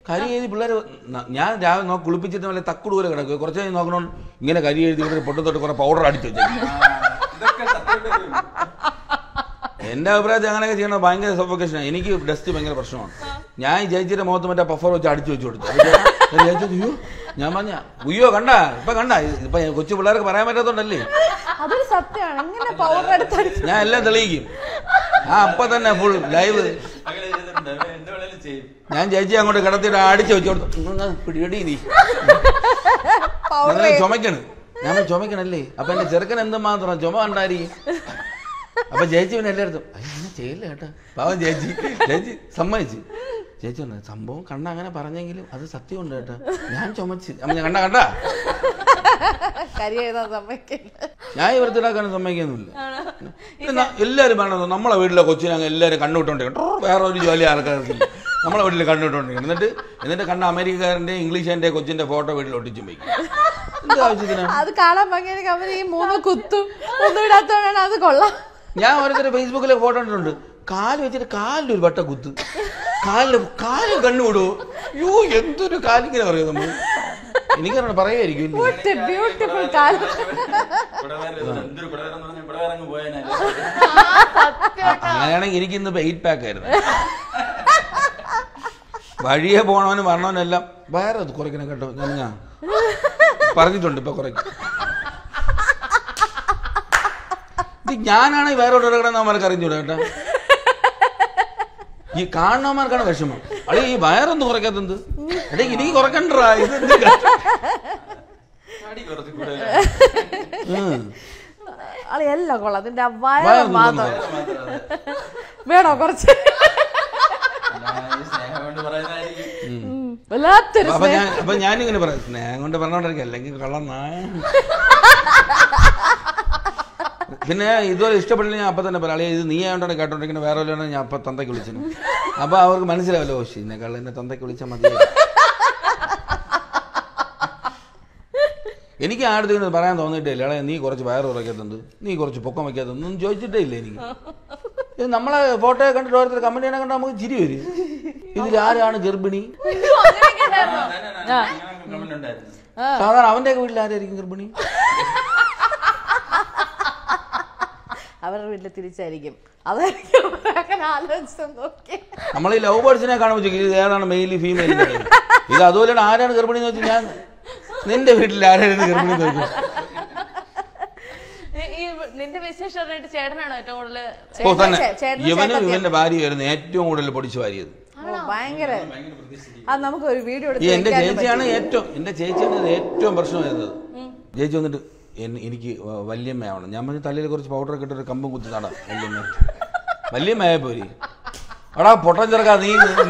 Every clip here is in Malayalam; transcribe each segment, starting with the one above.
കരി എഴുതി പിള്ളേർ ഞാൻ രാവിലെ നോക്കി കുളിപ്പിച്ചിട്ട് വല്ല തക്കുട് പോലെ കിടക്കുക കുറച്ച് കഴിഞ്ഞ് നോക്കണം ഇങ്ങനെ കരി എഴുതി ഇവിടെ പൊട്ടം തൊട്ട് കുറെ പൗഡർ അടിച്ചു വെച്ചു ഇതൊക്കെ സത്യം എന്റെ അഭിപ്രായത്തിൽ അങ്ങനെയൊക്കെ ചെയ്യണത് ഭയങ്കര സഫോക്കേഷനാണ് എനിക്ക് ഡസ്റ്റ് ഭയങ്കര പ്രശ്നമാണ് ഞാൻ ഈ ചേച്ചിയുടെ മുഖത്ത് മറ്റേ പഫർ വെച്ച് അടിച്ചു വെച്ചു കൊടുത്തു അപ്പൊ ഞാൻ ചേച്ചി അയ്യോ ഞാൻ പറഞ്ഞ ഉയ്യോ കണ്ട ഇപ്പൊ കണ്ട ഇപ്പൊ കൊച്ചു പിള്ളേർക്ക് പറയാൻ പറ്റാത്തോണ്ടല്ലേ അതൊരു സത്യമാണ് എങ്ങനെ പൗഡർ എടുത്തടിച്ച് ഞാൻ എല്ലാം തെളിയിക്കും ആ അപ്പൊ തന്നെ ഫുൾ ലൈവ് അങ്ങനെ ചെയ്തിട്ടുണ്ട് അവൻ എന്ത് വേണേലും ചെയ്യും ഞാൻ ചേച്ചി അങ്ങോട്ട് കിടത്തിയിട്ട് അടിച്ചു വെച്ചു കൊടുത്തു ഇങ്ങ് പിടിയടി നീ പൗഡർ നല്ല ചുമക്കണ് ഞാൻ പറഞ്ഞു, ചുമക്കണല്ലേ അപ്പൊ എന്റെ ചെറുക്കൻ എന്തുമാത്രം ചുമ ഉണ്ടായിരിക്കും അപ്പൊ ചേച്ചി പിന്നെ എല്ലായിടത്തും അയ്യോ അങ്ങനെ ചെയ്യില്ല കേട്ടോ പാവം ചേച്ചി ചേച്ചി സമ്മതിച്ചു ചേച്ചി പറഞ്ഞു സംഭവം കണ്ട അങ്ങനെ പറഞ്ഞെങ്കിലും അത് സത്യമുണ്ട് കേട്ടോ ഞാൻ ചുമച്ച് അപ്പൊ ഞാൻ കണ്ട കണ്ട കരി എഴുതാൻ സമ്മതിക്കില്ല ഞാൻ ഈ വൃത്തിയിലാക്കാനും സമ്മതിക്കുന്നില്ല എല്ലാവരും പറയണത് നമ്മളെ വീട്ടിലെ കൊച്ചിനെ അങ്ങ് എല്ലാവരും കണ്ണുവിട്ടോണ്ടിരിക്കണം വേറെ ഒരു ജോലി ആൾക്കാർക്കില്ല നമ്മളെ വീട്ടിൽ കണ്ണുവിട്ടോണ്ടിരിക്കണം എന്നിട്ട് എന്നിട്ട് കണ്ട അമേരിക്കക്കാരൻ്റെ ഇംഗ്ലീഷുകാരൻ്റെ കൊച്ചിന്റെ ഫോട്ടോ വീട്ടിൽ ഒട്ടിച്ചും വയ്ക്കും എന്ത് ആവശ്യത്തിനാണ് അത് കാണാൻ ഭംഗിയായിരിക്കും അവർ ഈ മൂന്ന് കുത്തും ഒന്നും ഇടാത്തോണ്ടാണ് അത് കൊള്ളാം ഞാൻ ഓരോരുത്തർ ഫേസ്ബുക്കിലെ ഫോട്ടോ കണ്ടിട്ടുണ്ട് കാല് വെച്ചിട്ട് കാലിൽ ഒരു വട്ട കുത്ത് കാലില് കാലും കണ്ണു വിടുവോ യോ എന്തൊരു കാലിങ്ങനെ പറയും നമ്മൾ എനിക്കറിയണം പറയുമായിരിക്കും ഇല്ലേ? ബ്യൂട്ടിഫുൾ കാലം ഇവിടെ വേറെ എന്തൊരു ഇവിടെ വേറെ എന്ന് പറഞ്ഞാൽ ഇവിടെ വേറെ അങ്ങ് പോയാനേ അങ്ങനെയാണെങ്കിൽ എനിക്ക് ഇന്ന് എയ്റ്റ് പാക്ക് ആയിരുന്നു വഴിയെ പോണവനും വരണവനെല്ലാം വേറെ അത് കുറയ്ക്കണം കേട്ടോ ഞാൻ ഞാൻ പറഞ്ഞിട്ടുണ്ട് ഇപ്പൊ കുറയ്ക്കും ഇത് ഞാനാണെങ്കിൽ വേറെ ഒരു കിടന്ന് അവന്മാർക്ക് അറിഞ്ഞൂടാ കേട്ടോ ഈ കാണുന്നവന്മാർക്കാണ് വിഷമം അളി ഈ വയറൊന്ന് കുറയ്ക്കാത്തത് എടേ എനിക്ക് കുറക്കണ്ടാ ഇത് എന്ത് കഷ്ടം? അടി കുറച്ച് കൂടുതൽ ഉം. അത് എല്ലാം കൊള്ളാം അതിന്റെ ആ വയറ് വയറൊന്നും മാത്രം കുറയ്ക്കാം. വേണോ കുറച്ച് ഈ സ്നേഹം കൊണ്ട് പറയുന്നതായിരിക്കും ഉം. വല്ലാത്തൊരു അപ്പൊ സ്നേഹം. ഞാൻ അപ്പൊ ഞാനിങ്ങനെ പറയാം സ്നേഹം കൊണ്ട് പറഞ്ഞോണ്ടിരിക്കും അല്ലെങ്കിൽ കള്ളം നായ പിന്നെ ഇതുപോലെ ഇഷ്ടപ്പെട്ടില്ല ഞാൻ അപ്പൊ തന്നെ പറയാം അളിയ ഇത് നീ ആയതുകൊണ്ടാണ് കേട്ടോണ്ടിരിക്കുന്നത് വേറെ വല്ലതും ഞാൻ അപ്പൊ തന്തയ്ക്ക് വിളിച്ചു അപ്പൊ അവർക്ക് മനസ്സിലാവല്ലോ ഓ എന്നെ കള്ള എന്നെ തന്തയ്ക്ക് വിളിച്ചാൽ മതി എനിക്ക് ആരുടെ ഇങ്ങനെ പറയാൻ തോന്നിയിട്ടേ ഇല്ല അളെ നീ കുറച്ച് വയറ് കുറയ്ക്കാത്തുണ്ട് നീ കുറച്ച് പൊക്കം വയ്ക്കാത്തുണ്ട് ഒന്നും ചോദിച്ചിട്ടേ ഇല്ല എനിക്ക് ഇത് നമ്മളെ ഫോട്ടോ കണ്ടിട്ട് ഓരോരുത്തർ കമന്റ് ചെയ്യണ കണ്ടാൽ നമുക്ക് ചിരി വരും ഇതിൽ ആരാണ് ഗർഭിണി കമന്റ് ഉണ്ടായിരുന്നു സാധാരണ അവന്റെ വീട്ടിൽ ആരായിരിക്കും ഗർഭിണി അവരുടെ വീട്ടിൽ തിരിച്ചായിരിക്കും അതായിരിക്കും അങ്ങനെ ആലോചിച്ച് നോക്കി നമ്മൾ ഈ ലവ് ബേർഡ്സിനെ കാണുമ്പോൾ ചോദിക്കും ഇത് ഏതാണ് മെയിൽ ഫീമെയിൽ ഇത് അതുപോലെയാണ് ആരാണ് ഗർഭിണി എന്ന് വെച്ചാൽ ഞാൻ നിന്റെ വീട്ടിൽ ആരായിരുന്നു ഗർഭിണി എന്ന് ചോദിക്കും ഈ- ഈ നിന്റെ വിശേഷം അറിഞ്ഞിട്ട് ചേട്ടനാണോ ഏറ്റവും കൂടുതൽ ഓ തന്നെ ചേ- ചേട്ടനും ഇവനും ചേട്ടത്തിയും. ഇവന്റെ ഭാര്യയായിരുന്നു ഏറ്റവും കൂടുതൽ പൊടിച്ചു വാരിയത് ഓ, ഭയങ്കര അത് നമുക്ക് ഒരു വീഡിയോ ഈ എടുത്ത് എന്റെ വെക്കാനും ചേച്ചിയാണ് പറ്റും. ഏറ്റവും എന്റെ ചേച്ചിയാണ് ഇത് ഏറ്റവും പ്രശ്നം വരുന്നത് ചേച്ചി വന്നിട്ട് എൻ- എനിക്ക് വ- വല്യമ്മയാവണം ഞാൻ പറഞ്ഞ തലയിൽ കുറച്ച് പൗഡർ ഒക്കെ ഇട്ടൊരു കമ്പും കുത്തി നടാം വല്യമ്മ വല്യമ്മയായ പോരി എടാ പൊട്ടൻ ചെറുക്കാ നീ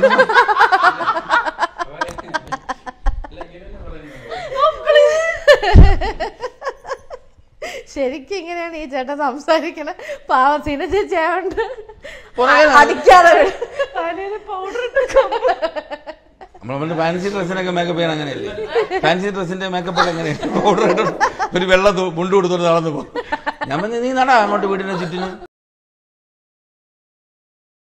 ശരിക്കും ഇങ്ങനെയാണ് ഈ ചേട്ടൻ സംസാരിക്കണ പാവം സീന ചേച്ചി ആയോണ്ട് പുറകെ നട- അടിക്കാതെ പൗഡർ നമ്മൾ ഫാൻസി ഡ്രസ്സിനൊക്കെ മേക്കപ്പ് ചെയ്യണം അങ്ങനെയല്ലേ ഫാൻസി ഡ്രസ്സിന്റെ മേക്കപ്പ് ഒക്കെ അങ്ങനെയല്ലേ പൗഡർ ഇട്ട് ഒരു വെള്ള തു- മുണ്ട് കൊടുത്തോണ്ട് നടന്നു പോകും ഞാൻ പറഞ്ഞു നീ നടാ അങ്ങോട്ട് വീടിനെ ചുറ്റിനും